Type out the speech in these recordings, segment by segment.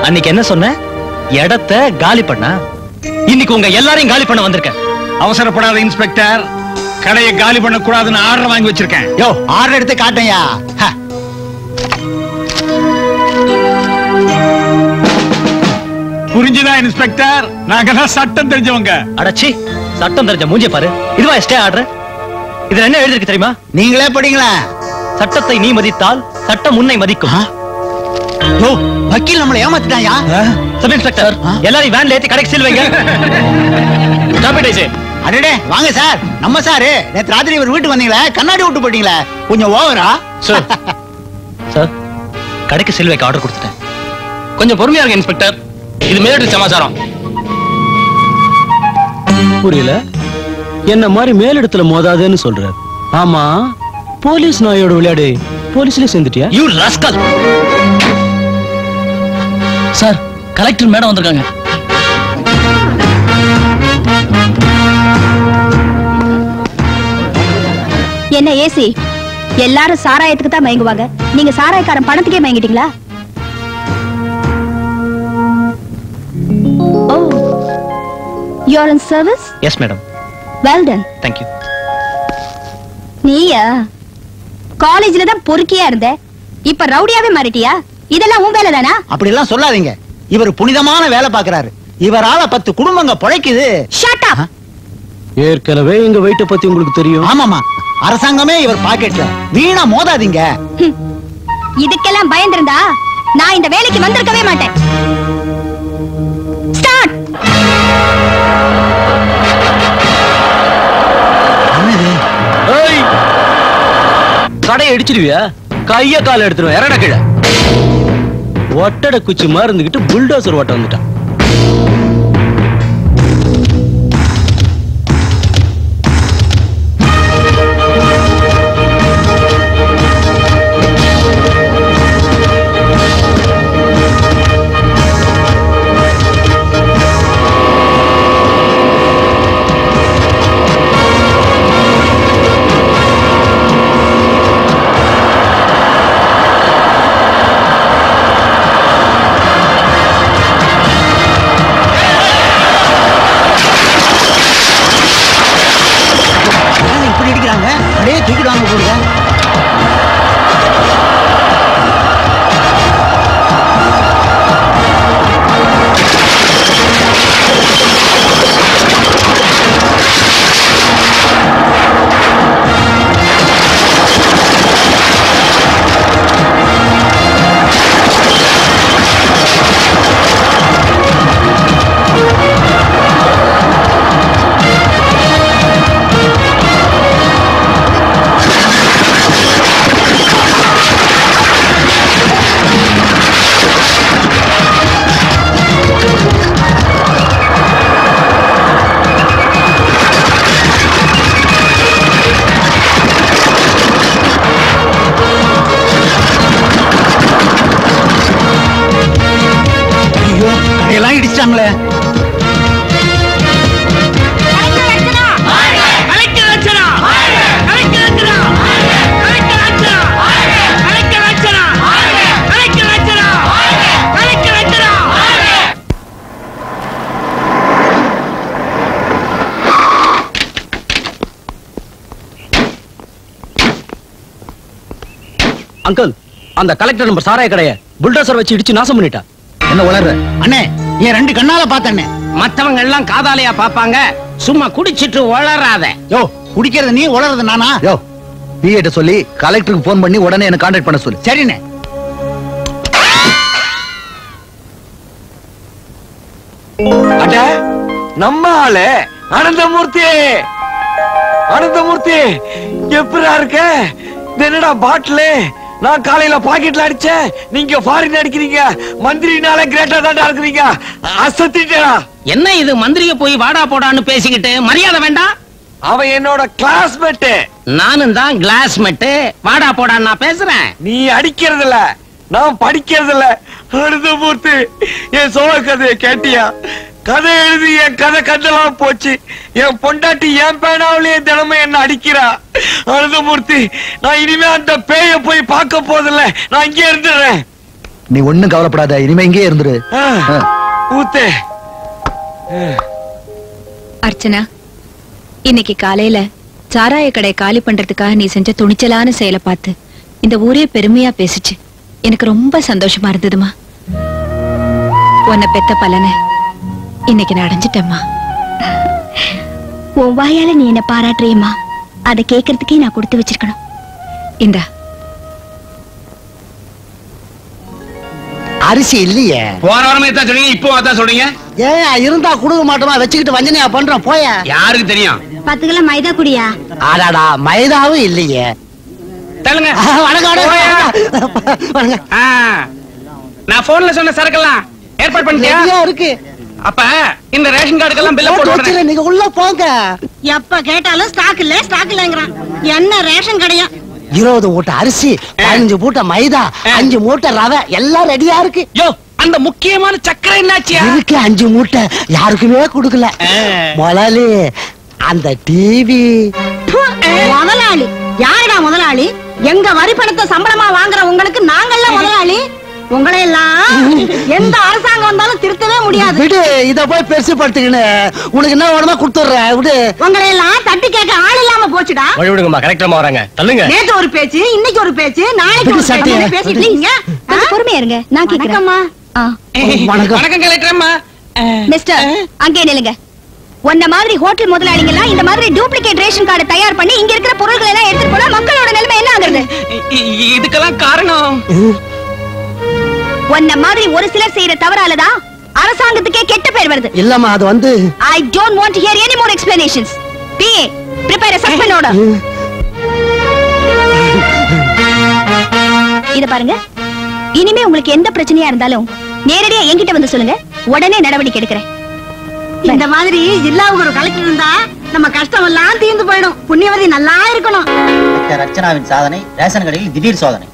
அன்னைக்கு என்ன சொன்ன இடத்த காலி பண்ணா இன்னைக்கு உங்க எல்லாரையும் காலி பண்ண வந்திருக்கேன் அவசரப்படாத இன்ஸ்பெக்டர் கடையை காலி பண்ண கூடாதுன்னு ஆர்டர் வாங்கி வச்சிருக்கேன் யோ ஆர்டர் எடுத்து காட்டையா புரிஞ்சுதா இன்ஸ்பெக்டர் நாங்கெல்லாம் சட்டம் தெரிஞ்சவங்க அடச்சி சட்டம் தெரிஞ்ச மூஞ்சிய பாரு இதுவா ஸ்டே ஆர்டர் இதுல என்ன எழுதிருக்கு தெரியுமா நீங்களே படிங்களா சட்டத்தை நீ மதித்தால் சட்டம் உன்னை மதிக்கும் யோ வக்கீல் நம்மளை ஏமாத்திட்டாயா சப் இன்ஸ்பெக்டர் எல்லாரையும் வேன்ல ஏத்தி கடைக்கு சீல் வைங்க Stop it, I say. அடடே வாங்க சார் நம்ம சாரு நேத்து ராத்திரி இவர் வீட்டுக்கு வந்தீங்களே கண்ணாடி விட்டு போட்டீங்களே கொஞ்சம் ஓவரா சார் சார் கடைக்கு சீல் வைக்க ஆர்டர் கொடுத்துட்டேன் கொஞ்சம் பொறுமையா இருங்க இன்ஸ்பெக்டர் இது மேலிட்டு சமாச்சாரம் புரியல என்ன மாதிரி மேலிடத்துல மோதாதேன்னு சொல்ற ஆமா போலீஸ் நாயோட விளையாடு போலீஸ்ல சேர்ந்துட்டியா you rascal sir collector madam வந்திருக்காங்க என்ன ஏசி எல்லாரும் சாராயத்துக்கு தான் மயங்குவாங்க நீங்க சாராயக்காரன் பணத்துக்கே மயங்கிட்டீங்களா oh you are in service yes madam well done thank you நீயா காலேஜ்ல தான் பொறுக்கியா இருந்த இப்ப ரவுடியாவே மாறிட்டியா இதெல்லாம் உன் வேலை தானா அப்படி எல்லாம் சொல்லாதீங்க இவர் புனிதமான வேலை பாக்குறாரு இவரால பத்து குடும்பங்க பிழைக்குது ஷட் அப் ஏற்கனவே எங்க வெயிட்ட பத்தி உங்களுக்கு தெரியும் ஆமாமா அரசாங்கமே இவர் பாக்கெட்ல வீணா மோதாதீங்க இதுக்கெல்லாம் பயந்திருந்தா நான் இந்த வேலைக்கு வந்திருக்கவே மாட்டேன் ஸ்டார்ட் ஏய்! கடையை இடிச்சிடுவியா கைய கால எடுத்துருவேன் இறட கீழே ஒட்டடை குச்சி மாதிரி இருந்துகிட்டு புல்டோசர் ஓட்ட வந்துட்டான் ஏங்க இப்படி அடிக்கிறாங்க அப்படியே தூக்கிட்டு வாங்க போடுங்க ஐயோ கடையெல்லாம் இடிச்சிட்டாங்களே அங்கிள் அந்த கலெக்டர் நம்பர் சாராய கடைய புல்டோசர் வச்சு இடிச்சு நாசம் பண்ணிட்டா என்ன உளர்ற அண்ணே என் ரெண்டு கண்ணால பார்த்தண்ணே மத்தவங்க எல்லாம் காதாலையா பாப்பாங்க சும்மா குடிச்சிட்டு வளராத யோ குடிக்கிறது நீ உளறது நானா யோ பிஏட்ட சொல்லி கலெக்டருக்கு ஃபோன் பண்ணி உடனே என்ன கான்டாக்ட் பண்ண சொல்லு சரிண்ணே அட நம்ம ஆளு ஆனந்தமூர்த்தி ஆனந்தமூர்த்தி எப்படா இருக்க இது என்னடா பாட்டிலு நான் காலையில பாக்கெட்ல அடிச்சேன் நீங்க ஃபாரின் அடிக்கிறீங்க மந்திரினால கிரேட்டா தாண்டா இருக்கிறீங்க அசத்திட்டா என்ன இது மந்திரிய போய் வாடா போடான்னு பேசிக்கிட்டு மரியாதை வேண்டாம் அவன் என்னோட கிளாஸ்மேட் நானும் தான் கிளாஸ் மெட்டு வாடா போடான்னு நான் பேசுறேன் நீ அடிக்கிறது இல்ல நான் படிக்கிறது இல்ல ஆனந்தமூர்த்தி என் சோழ கதையை கேட்டியா கதை எழுதி என் கதை கண்டெல்லாம் போச்சு என் பொண்டாட்டி என் பேனாவிலேயே தினமும் என்ன அடிக்கிறா ஆனந்தமூர்த்தி நான் இனிமே அந்த பேய போய் பார்க்க போதில்ல நான் இங்கே இருந்துடுறேன் நீ ஒண்ணும் கவலைப்படாத இனிமே இங்கேயே இருந்துரு ஆ, ஆ. ஊத்து அர்ச்சனா இன்னைக்கு காலையில சாராய கடை காலி பண்றதுக்காக நீ செஞ்ச துணிச்சலான செயலை பார்த்து இந்த ஊரே பெருமையா பேசுச்சு எனக்கு ரொம்ப சந்தோஷமா இருந்ததுமா உன்னை பெத்த பலனை இன்னைக்கு நான் அடைஞ்சிட்டேம்மா உன் வாயால நீ என்ன பாராட்டுறியம்மா அதை கேட்கறதுக்கே நான் கொடுத்து வச்சிருக்கணும் இந்தா அரிசி இல்லையே போன வாரமே தான் சொன்னீங்க இப்போ அதான் சொல்றீங்க ஏன் இருந்தா குடுக்க மாட்டோமா வச்சுக்கிட்டு வஞ்சனையா பண்றோம் போய யாருக்கு தெரியும் பத்து கிலோ மைதா குடியா ஆடாடா மைதாவும் இல்லையே தள்ளுங்க வணக்கம் வணக்கம் வணக்கம் ஆ, நான் போன்ல சொன்ன சரக்கெல்லாம் ஏற்பாடு பண்ணிட்டியா நிறைய இருக்கு அப்ப இந்த ரேஷன் கார்டுக்கெல்லாம் பில்ல போட்டு போட்டு வச்சிரு, நீங்க உள்ள போங்க எப்ப கேட்டாலும் ஸ்டாக் இல்ல ஸ்டாக் இல்லங்கிறான் என்ன ரேஷன் கடையா இருபது மூட்டை அரிசி பதினஞ்சு மூட்டை மைதா அஞ்சு மூட்டை ரவை எல்லாம் ரெடியா இருக்கு யோ அந்த முக்கியமான சக்கரை என்னாச்சியா இருக்கு அஞ்சு மூட்டை யாருக்குமே கொடுக்கல முதலாளி அந்த டிவி முதலாளி யாருடா முதலாளி எங்க வரி பணத்தை சம்பளமா வாங்குற உங்களுக்கு நாங்கள்ல முதலாளி உங்களை எல்லாம் எந்த அரசாங்கம் வந்தாலும் திருத்தவே முடியாது விடு இத போய் பெருசு படுத்துக்கின்னு உனக்கு என்ன வேணுமா கொடுத்துடுறேன் விடு உங்களை எல்லாம் தட்டி கேட்க ஆள் இல்லாம போச்சுடா வழி விடுங்கம்மா கரெக்டமா வராங்க தள்ளுங்க நேத்து ஒரு பேச்சு இன்னைக்கு ஒரு பேச்சு நாளைக்கு விடு ஒரு சட்டையை. பேச்சு பேசிட்டு இருக்கீங்க கொஞ்சம் பொறுமையா இருங்க நான் கேக்குறேன் வணக்கம்மா ஆ. வணக்கம். வணக்கம் கலெக்டர்மா மிஸ்டர் அங்கே நில்லுங்க உன்ன மாதிரி ஹோட்டல் முதலாளிங்க எல்லாம் இந்த மாதிரி டூப்ளிகேட் ரேஷன் கார்டு தயார் பண்ணி இங்க இருக்கிற பொருட்களை எல்லாம் எடுத்துட்டு போனா மக்களோட நிலைமை என்ன ஆகுறது இதுக்கெல்லாம் காரணம் உன்ன மாதிரி ஒரு சிலர் செய்யற தவறாலதான் அரசாங்கத்துக்கே கெட்ட பேர் வருது இல்லம்மா அது வந்து I don't want to hear any more explanations PA prepare suspend order இத பாருங்க இனிமே உங்களுக்கு எந்த பிரச்சனையா இருந்தாலும் நேரடியா என்கிட்ட வந்து சொல்லுங்க உடனே நடவடிக்கை எடுக்கிறேன் இந்த மாதிரி ஜில்லாவுக்கு ஒரு கலெக்டர் இருந்தா நம்ம கஷ்டம் எல்லாம் தீர்ந்து போயிடும் புண்ணியவதி நல்லா இருக்கணும் டாக்டர் அர்ச்சனாவின் சாதனை ரேஷன் கடையில் திடீர் சோதனை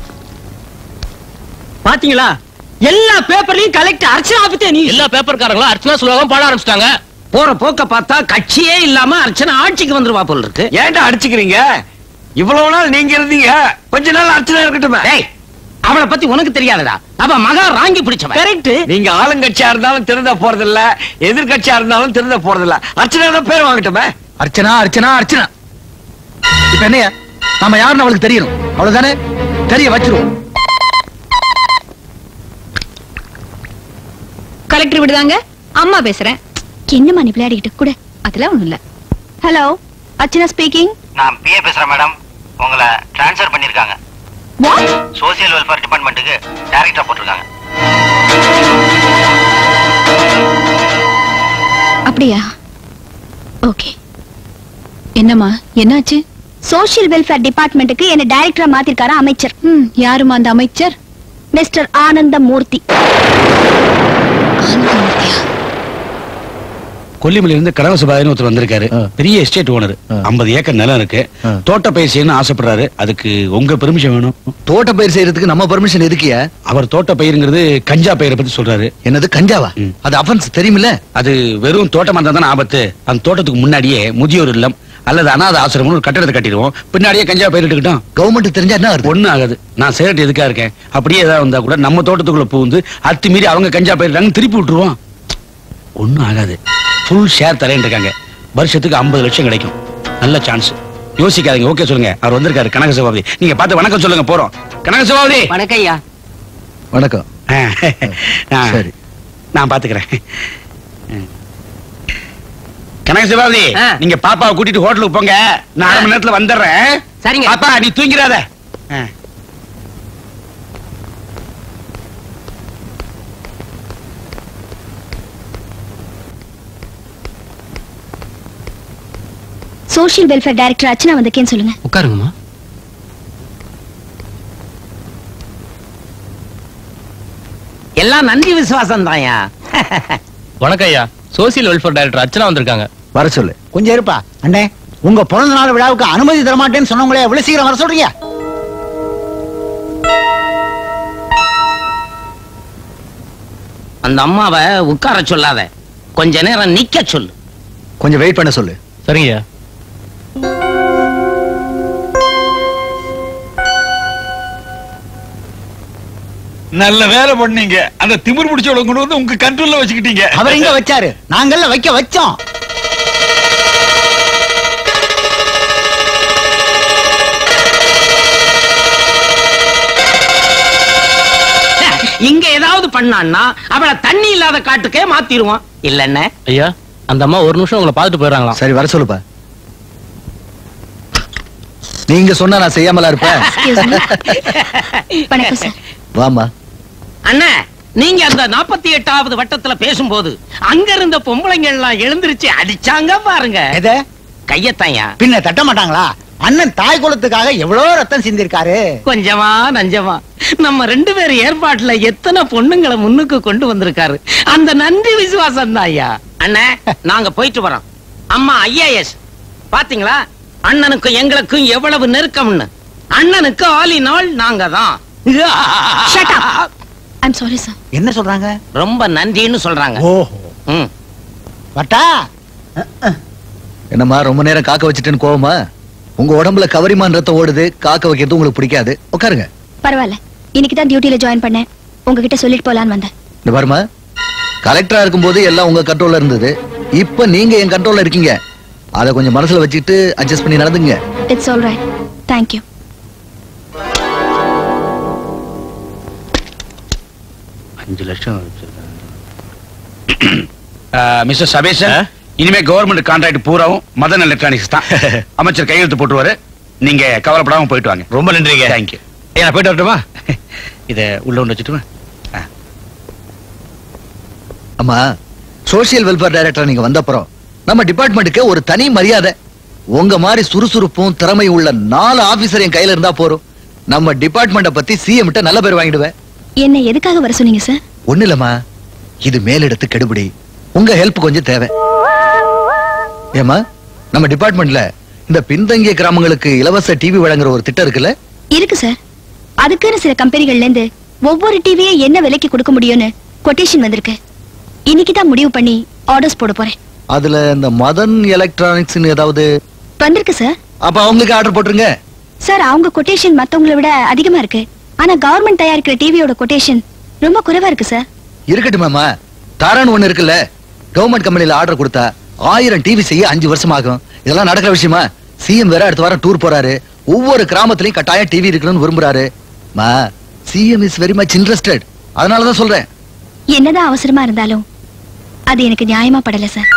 பாத்தீங்களா எல்லா பேப்பர்லயும் கலெக்டர் அர்ச்சனா பத்தி நீ எல்லா பேப்பர்காரங்களும் அர்ச்சனா சொல்லுவாங்க பாட ஆரம்பிச்சிட்டாங்க போற போக்க பார்த்தா கட்சியே இல்லாம அர்ச்சனா ஆட்சிக்கு வந்துருவா போல இருக்கு ஏன்டா அடிச்சுக்கிறீங்க இவ்வளவு நாள் நீங்க இருந்தீங்க கொஞ்ச நாள் அர்ச்சனை இருக்கட்டுமே டேய் அவளை பத்தி உனக்கு தெரியாதடா அவ மகா ராங்கி பிடிச்சவன் கரெக்ட் நீங்க ஆளுங்கட்சியா இருந்தாலும் திருந்த போறதில்ல எதிர்கட்சியா இருந்தாலும் திருந்த போறதில்ல அர்ச்சனை தான் பேர் வாங்கட்டுமே அர்ச்சனா அர்ச்சனா அர்ச்சனா இப்ப என்னையா நாம யாருன்னு அவளுக்கு தெரியணும் அவ்வளவுதானே தெரிய வச்சிருவோம் கலெக்டர் விடுதாங்க அம்மா பேசுறேன் என்னம்மா நீ விளையாடிக்கிட்டு கூட அதெல்லாம் ஒண்ணும் இல்ல ஹலோ அர்ச்சனா ஸ்பீக்கிங் நான் பிஏ பேசுறேன் மேடம் உங்களை டிரான்ஸ்ஃபர் பண்ணிருக்காங்க வாட் சோசியல் வெல்ஃபேர் டிபார்ட்மெண்ட்டுக்கு டைரக்டரா போட்டிருக்காங்க அப்படியா ஓகே என்னம்மா என்னாச்சு சோஷியல் வெல்ஃபேர் டிபார்ட்மெண்ட்டுக்கு என்ன டைரக்டரா மாத்திருக்காரா அமைச்சர் ம் யாருமா அந்த அமைச்சர் மிஸ்டர் ஆனந்த மூர்த்தி ஆனந்தமூர்த்தியா கொல்லிமலையில இருந்து கடவு சுபாயின்னு ஒருத்தர் வந்திருக்காரு ஆ. பெரிய எஸ்டேட் ஓனர் ஆ. 50 ஏக்கர் நிலம் இருக்கு ஆ. தோட்ட பயிர் செய்யணும்னு ஆசைப்படுறாரு அதுக்கு உங்க பெர்மிஷன் வேணும் தோட்ட பயிர் செய்யறதுக்கு நம்ம பெர்மிஷன் எதுக்கியா அவர் தோட்ட பயிருங்கிறது கஞ்சா பயிரை பத்தி சொல்றாரு என்னது கஞ்சாவா ம். அது அஃபென்ஸ் தெரியுமில்ல அது வெறும் தோட்டமா இருந்தா தானே ஆபத்து அந்த தோட்டத்துக்கு முன்னாடியே முதியோர் இல்லம் அல்லது அனாதை ஆசிரமம்னு ஒரு கட்டடத்தை கட்டிடுவோம் பின்னாடியே கஞ்சா பயிரிட்டுக்கிட்டோம் கவர்மெண்ட் தெரிஞ்சா என்ன வருது ஒண்ணும் ஆகாது நான் சேரட்டு எதுக்கா இருக்கேன் அப்படியே ஏதாவது வந்தா கூட நம்ம தோட்டத்துக்குள்ள புகுந்து அத்துமீறி அவங்க கஞ்சா பயிரிட்டாங்கன்னு திருப்பி விட்டுருவோம் ஒண்ணும் ஆகாது ஃபுல் ஷேர் தரேன் இருக்காங்க வருஷத்துக்கு 50 லட்சம் கிடைக்கும் நல்ல சான்ஸ் யோசிக்காதீங்க ஓகே சொல்லுங்க அவர் வந்திருக்காரு கனக சபாபதி நீங்க பார்த்து வணக்கம் சொல்லுங்க போறோம் கனக சபாபதி வணக்கம் ஐயா வணக்கம் ஆ, ஆ, சரி. நான் பாத்துக்கிறேன் கனக சபாபதி ஆ. நீங்க பாப்பாவை கூட்டிட்டு ஹோட்டலுக்கு போங்க நான் அரை மணி நேரத்துல வந்துடுறேன் சரிங்க. பாப்பா நீ தூங்கிறாத ஆ. சோஷியல் வெல்ஃபேர் டைரக்டர் அர்ச்சனா வந்திருக்கேன்னு சொல்லுங்க உட்காருங்கம்மா எல்லாம் நன்றி விசுவாசம் தான்யா வணக்கம் ஐயா சோசியல் வெல்ஃபேர் டைரக்டர் அர்ச்சனா வந்திருக்காங்க வர சொல்லு கொஞ்சம் இருப்பா அண்ணே உங்க பிறந்த நாள் விழாவுக்கு அனுமதி தர மாட்டேன்னு சொன்னவங்களே எவ்வளவு சீக்கிரம் வர சொல்றீங்க அந்த அம்மாவை உட்கார சொல்லாத கொஞ்ச நேரம் நிக்க சொல்லு கொஞ்சம் வெயிட் பண்ண சொல்லு சரிங்கய்யா நல்ல வேலை பண்ணீங்க அந்த திமிர் பிடிச்சவளை கொண்டு வந்து உங்க கண்ட்ரோல்ல வச்சுக்கிட்டீங்க அவர் எங்க வச்சாரு நாங்கெல்லாம் வைக்க வச்சோம் இங்க ஏதாவது பண்ணான்னா அவளை தண்ணி இல்லாத காட்டுக்கே மாத்திருவான் இல்லன்னு ஐயா அந்த அம்மா ஒரு நிமிஷம் உங்களை பார்த்துட்டு போயிடறாங்களாம் சரி வர சொல்லுப்பா நீங்க சொன்னா நான் செய்யாமலா இருப்பேன் Excuse me. வணக்கம் சார் வாமா அண்ணா நீங்க அந்த நாற்பத்தி எட்டாவது வட்டத்துல பேசும்போது அங்க இருந்த பொம்பளைங்க எல்லாம் எழுந்திருச்சு அடிச்சாங்க பாருங்க எதை கையத்தாயா பின்ன தட்ட மாட்டாங்களா அண்ணன் தாய் குலத்துக்காக எவ்வளவு ரத்தம் சிந்திருக்காரு கொஞ்சமா நஞ்சமா நம்ம ரெண்டு பேர் ஏற்பாட்டுல எத்தனை பொண்ணுங்களை முன்னுக்கு கொண்டு வந்திருக்காரு அந்த நன்றி விசுவாசம் தான் ஐயா அண்ணே நாங்க போயிட்டு வரோம் அம்மா ஐஏஎஸ் பாத்தீங்களா அண்ணனுக்கும் எங்களுக்கும் எவ்வளவு நெருக்கம்னு அண்ணனுக்கு ஆலி நாள் நாங்க தான் Shut up. I'm sorry sir என்ன சொல்றாங்க ரொம்ப நன்றின்னு சொல்றாங்க ஓஹோ ம். வட்டா என்னம்மா ரொம்ப நேரம் காக்க வச்சுட்டேன்னு கோவமா உங்க உடம்புல கவரிமான் ரத்தம் ஓடுது காக்க வைக்கிறது உங்களுக்கு பிடிக்காது உட்காருங்க பரவாயில்ல இன்னைக்கு தான் டியூட்டில ஜாயின் பண்ணேன் உங்ககிட்ட சொல்லிட்டு போலான்னு வந்தேன் இந்த பாருமா கலெக்டரா இருக்கும்போது எல்லாம் உங்க கண்ட்ரோல்ல இருந்தது இப்ப நீங்க என் கண்ட்ரோல்ல இருக்கீங்க அத கொஞ்சம் மனசுல வச்சுட்டு அட்ஜஸ்ட் பண்ணி நடந்துங்க இட்ஸ் ஆல் ரைட் தேங்க்யூ அஞ்சு லட்சம் மிஸ்டர் சபேசன் இனிமே கவர்மெண்ட் கான்ட்ராக்ட் பூராவும் மதன் எலக்ட்ரானிக்ஸ் தான் அமைச்சர் கையெழுத்து போட்டுருவாரு நீங்க கவலைப்படாம போயிட்டு வாங்க ரொம்ப நன்றிங்க தேங்க்யூ ஏன் நான் போயிட்டு வரட்டுமா இத உள்ள ஒன்று வச்சுட்டுமா அம்மா சோசியல் வெல்ஃபேர் டைரக்டர் நீங்க வந்த அப்புறம் நம்ம டிபார்ட்மெண்ட்டுக்கு ஒரு தனி மரியாதை உங்க மாதிரி சுறுசுறுப்பும் திறமை உள்ள நாலு ஆபீசர் என் கையில இருந்தா போறோம் நம்ம டிபார்ட்மெண்ட பத்தி சிஎம் கிட்ட நல்ல பேர் வாங்கிடுவேன் என்ன எதுக்காக வர சொன்னீங்க சார் ஒண்ணு இல்லம்மா இது மேலிடத்து கெடுபிடி உங்க ஹெல்ப் கொஞ்சம் தேவை ஏமா நம்ம டிபார்ட்மெண்ட்ல இந்த பின்தங்கிய கிராமங்களுக்கு இலவச டிவி வழங்குற ஒரு திட்டம் இருக்குல்ல இருக்கு சார் அதுக்குன்னு சில கம்பெனிகள்ல இருந்து ஒவ்வொரு டிவியை என்ன விலைக்கு கொடுக்க முடியும்னு கொட்டேஷன் வந்திருக்கு இன்னைக்கு தான் முடிவு பண்ணி ஆர்டர்ஸ் போட போறேன் அதுல இந்த மதன் எலக்ட்ரானிக்ஸ் ஏதாவது வந்திருக்கு சார் அப்ப அவங்களுக்கு ஆர்டர் போட்டுருங்க சார் அவங்க கொட்டேஷன் மத்தவங்கள விட அதிகமா இருக்கு ஆனா கவர்மெண்ட் தயாரிக்கிற டிவியோட கொட்டேஷன் ரொம்ப குறைவா இருக்கு சார் இருக்கட்டும் மாமா தாரான் ஒண்ணு இருக்குல்ல கவர்மெண்ட் கம்பெனில ஆர்டர் கொடுத்தா ஆயிரம் டிவி செய்ய அஞ்சு வருஷம் ஆகும் இதெல்லாம் நடக்கிற விஷயமா சிஎம் வேற அடுத்த வாரம் டூர் போறாரு ஒவ்வொரு கிராமத்திலயும் கட்டாயம் டிவி இருக்கணும்னு விரும்புறாரு மா CM is very much interested அதனாலதான் சொல்றேன் என்னதான் அவசரமா இருந்தாலும் அது எனக்கு நியாயமா படல சார்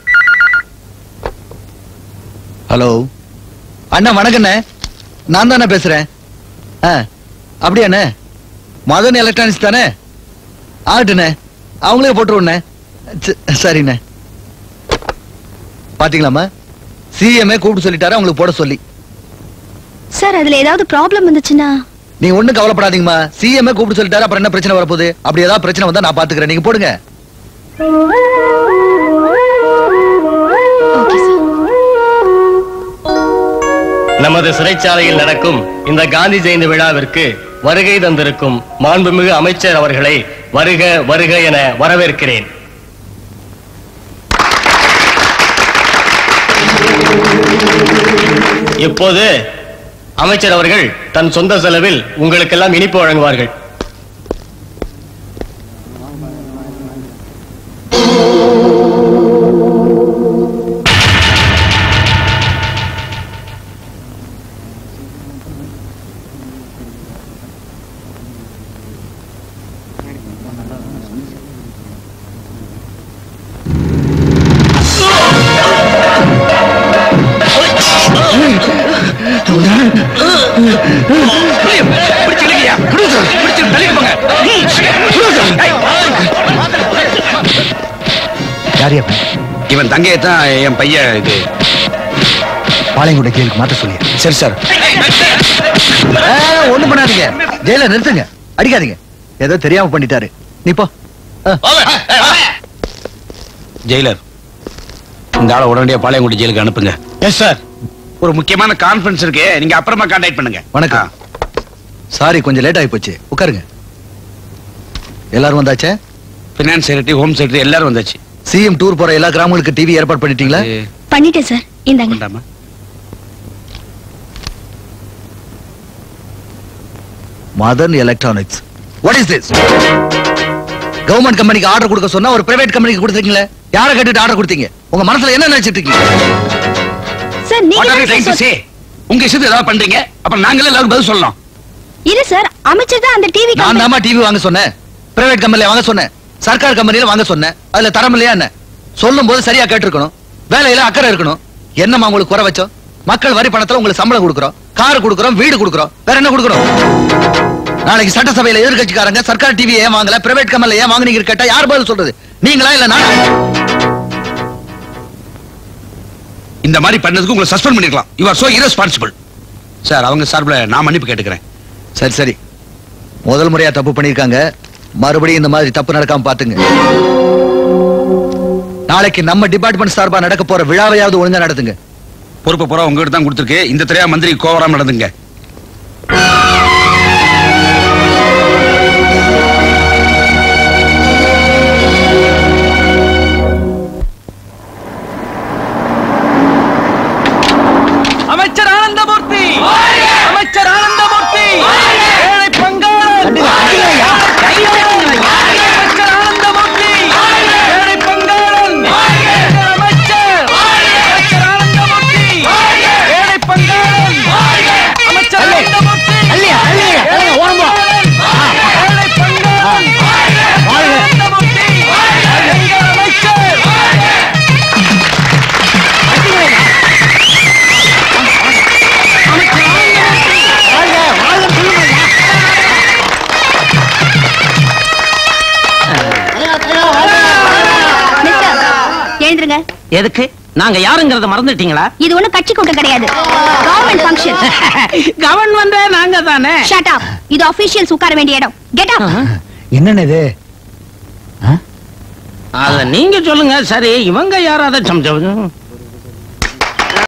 ஹலோ அண்ணா வணக்கண்ணே நான் தானே பேசுறேன் ஆ அப்படியாண்ணே மதன் எலக்ட்ரானிக்ஸ் தானே ஆகட்டுண்ணே அவங்களே போட்டுருவோண்ணே ச- சரிண்ணே பாத்தீங்களாம்மா சிஎம்ஏ கூப்பிட்டு சொல்லிட்டாரு அவங்களுக்கு போட சொல்லி சார் அதுல ஏதாவது ப்ராப்ளம் வந்துச்சுன்னா நீங்க ஒண்ணும் கவலைப்படாதீங்கம்மா சிஎம்ஏ கூப்பிட்டு சொல்லிட்டாரு அப்புறம் என்ன பிரச்சனை வரப்போகுது அப்படி ஏதாவது பிரச்சனை வந்தா நான் பாத்துக்கிறேன் நீங்க போடுங்க ஓகே சார் நமது சிறைச்சாலையில் நடக்கும் இந்த காந்தி ஜெயந்தி விழாவிற்கு வருகை தந்திருக்கும் மாண்புமிகு அமைச்சர் அவர்களை வருக வருக என வரவேற்கிறேன் இப்போது அமைச்சர் அவர்கள் தன் சொந்த செலவில் உங்களுக்கெல்லாம் இனிப்பு வழங்குவார்கள் யார் இவன் தங்கையை தான் என் பையன் இது பாளையங்குடி ஜெயிலுக்கு மாத்த சொல்லி சரி சார் ஒண்ணும் பண்ணாதீங்க ஜெயில நிறுத்துங்க அடிக்காதீங்க ஏதோ தெரியாம பண்ணிட்டாரு நீ போ ஆ. ஜெயிலர் இந்த ஆளை உடனடியா பாளையங்குடி ஜெயிலுக்கு அனுப்புங்க எஸ் சார் ஒரு முக்கியமான கான்ஃபரன்ஸ் இருக்கு நீங்க அப்புறமா கான்டாக்ட் பண்ணுங்க வணக்கம் சாரி கொஞ்சம் லேட் ஆகி போச்சு உட்காருங்க எல்லாரும் வந்தாச்சே பினான்ஸ் செக்ரட்டரி ஹோம் செக்ரட்டரி எல்லாரும் வந்தாச்சு சிஎம் டூர் போற எல்லா கிராமங்களுக்கு டிவி ஏற்பாடு பண்ணிட்டீங்களா இது பண்ணிட்டேன் சார் இந்தாங்க வேண்டாமா Madan electronics what is this government கம்பெனிக்கு ஆர்டர் கொடுக்க சொன்னா ஒரு பிரைவேட் கம்பெனிக்கு கொடுத்துருக்கீங்களே யாரை கேட்டுட்டு ஆர்டர் கொடுத்தீங்க உங்க மனசுல என்ன நினைச்சிட்டு இருக்கீங்க சார் What are you நீங்க trying to say? உங்க இஷ்டத்துக்கு ஏதாவது பண்றீங்க அப்புறம் நாங்களே எல்லாரும் பதில் சொல்லலாம் இல்ல சார் அமைச்சர் தான் அந்த டிவி நான் தாமா டிவி வாங்க சொன்னேன் பிரைவேட் கம்பெனில வாங்க சொன்னேன் சர்க்கார் கம்பெனில வாங்க சொன்னேன் அதுல தரம் இல்லையா என்ன சொல்லும் போது சரியா கேட்டிருக்கணும் வேலையில அக்கறை இருக்கணும் என்னம்மா உங்களுக்கு குறை வச்சோம் மக்கள் வரி பணத்துல உங்களுக்கு சம்பளம் கொடுக்குறோம் கார் கொடுக்குறோம் வீடு கொடுக்குறோம் வேற என்ன கொடுக்குறோம் நாளைக்கு சட்டசபையில எதிர்கட்சிக்காரங்க சர்க்கார் டிவி ஏன் வாங்கல பிரைவேட் கம்பெனில ஏன் வாங்குனீங்க கேட்டா யார் பதில் சொல்றது நீங்களா இல்ல நானா இந்த மாதிரி பண்ணதுக்கு உங்களை சஸ்பெண்ட் பண்ணிருக்கலாம் you are so irresponsible sir அவங்க சார்பில் நான் மன்னிப்பு கேட்டுக்கிறேன் சரி சரி முதல் முறையா தப்பு பண்ணிருக்காங்க மறுபடியும் இந்த மாதிரி தப்பு நடக்காம பாத்துங்க நாளைக்கு நம்ம டிபார்ட்மெண்ட் சார்பா நடக்க போற விழாவையாவது ஒழுங்கா நடத்துங்க பொறுப்பு பூரா உங்ககிட்ட தான் கொடுத்துருக்கு இந்த தெரியா மந்திரி கோவராம நடந்துங்க அமைச்சர் ஆனந்தமூர்த்தி அமைச்சர் ஆனந்தமூர்த்தி ஏழை பங்காளன் அமைச்சர் ஆனந்தமூர்த்தி ஏழை பங்காளன் அமைச்சர் அமைச்சர் ஆனந்தமூர்த்தி ஏழை பங்காளன் அமைச்சர் ஆனந்தமூர்த்தி அள்ளியா, அள்ளியா, அள்ளியா, ஓரமா. ஏழை பங்காளன் ஆனந்தமூர்த்தி எங்கள் அமைச்சர் மிஸ்டர் எழுந்துருங்க எதுக்கு நாங்க யாருங்கறத மறந்துட்டீங்களா இது ஒண்ணும் கட்சி கூட்டம் கிடையாது கவர்மெண்ட் ஃபங்க்ஷன் கவர்ன் வந்த நாங்க தானே ஷட் அப் இது அபிஷியல்ஸ் உட்கார வேண்டிய இடம் கெட் அப் என்னன்னு இது அத நீங்க சொல்லுங்க சரி இவங்க யாராவது சமைச்சவங்க